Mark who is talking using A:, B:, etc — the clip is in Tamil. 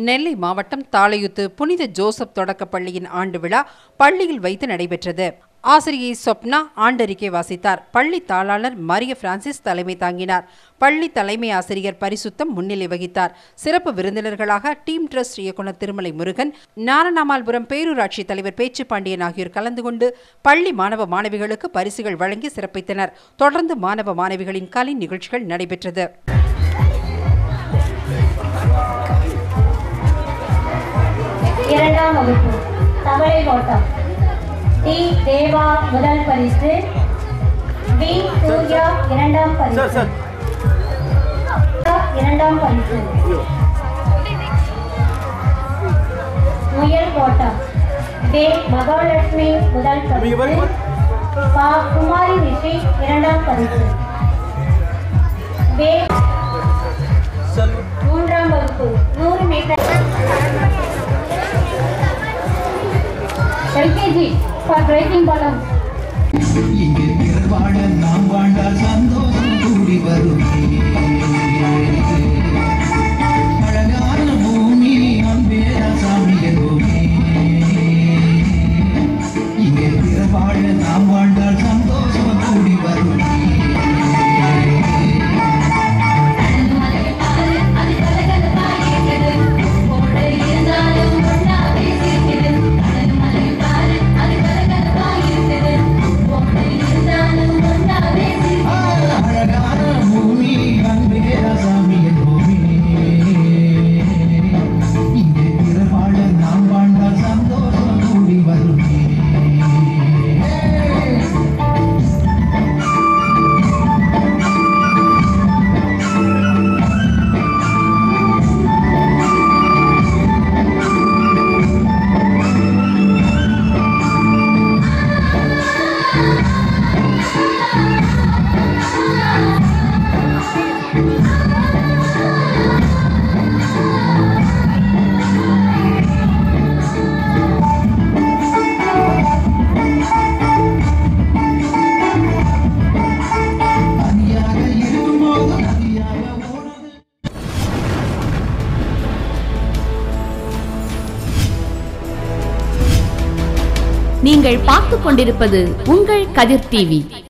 A: நெல்லை மாவட்டம் தாளையுத்து புனித ஜோசப் தொடக்கப் பள்ளியின் ஆண்டு விழா பள்ளியில் வைத்து நடைபெற்றது ஆசிரியை சொப்னா ஆண்டறிக்கை வாசித்தார் பள்ளி தாளாளர் மரிய பிரான்சிஸ் தலைமை தாங்கினார் பள்ளி தலைமை ஆசிரியர் பரிசுத்தம் முன்னிலை வகித்தார் சிறப்பு விருந்தினர்களாக டீம் ட்ரஸ்ட் இயக்குநர் திருமலை முருகன் நாரணாமால்புரம் பேரூராட்சி தலைவர் பேச்சு பாண்டியன் ஆகியோர் கலந்து கொண்டு பள்ளி மாணவ மாணவிகளுக்கு பரிசுகள் வழங்கி சிறப்பித்தனர் தொடர்ந்து மாணவ மாணவிகளின் கலை நிகழ்ச்சிகள் நடைபெற்றது
B: இரண்டாம் வகுப்பு தவளை ஓட்டம் டி தேவா முதல் பரிசு வி சூர்யா இரண்டாம் பரிசு இரண்டாம் பரிசு முயல் ஓட்டம் தே மகாலட்சுமி முதல் பரிசு பா குமாரி ரிஷி இரண்டாம் பரிசு வே மூன்றாம் வகுப்பு நூறு மீட்டர் எல்கேஜி ஃபார் பிரேக்கிங் பலம்
C: இங்கே பிறர் வாழ நாம் வாழ்ந்தால் சந்தோஷம் கூடி வருமே அழகான பூமி அன்பேரா சாமி என்போமே இங்கே பிறர் வாழ நாம் வாழ்ந்தால் சந்தோஷம் கூடி வருமே அழகான பூமி அன்பேரா சாமி என்போமே இங்கே பிறர் வாழ நாம் வாழ்ந்தால் சந்தோஷம் கூடி வருமே தனியாக இருக்கும்போது நதியாக ஓடுது
D: நீங்கள் பார்த்துக் கொண்டிருப்பது உங்கள் கதிர் டிவி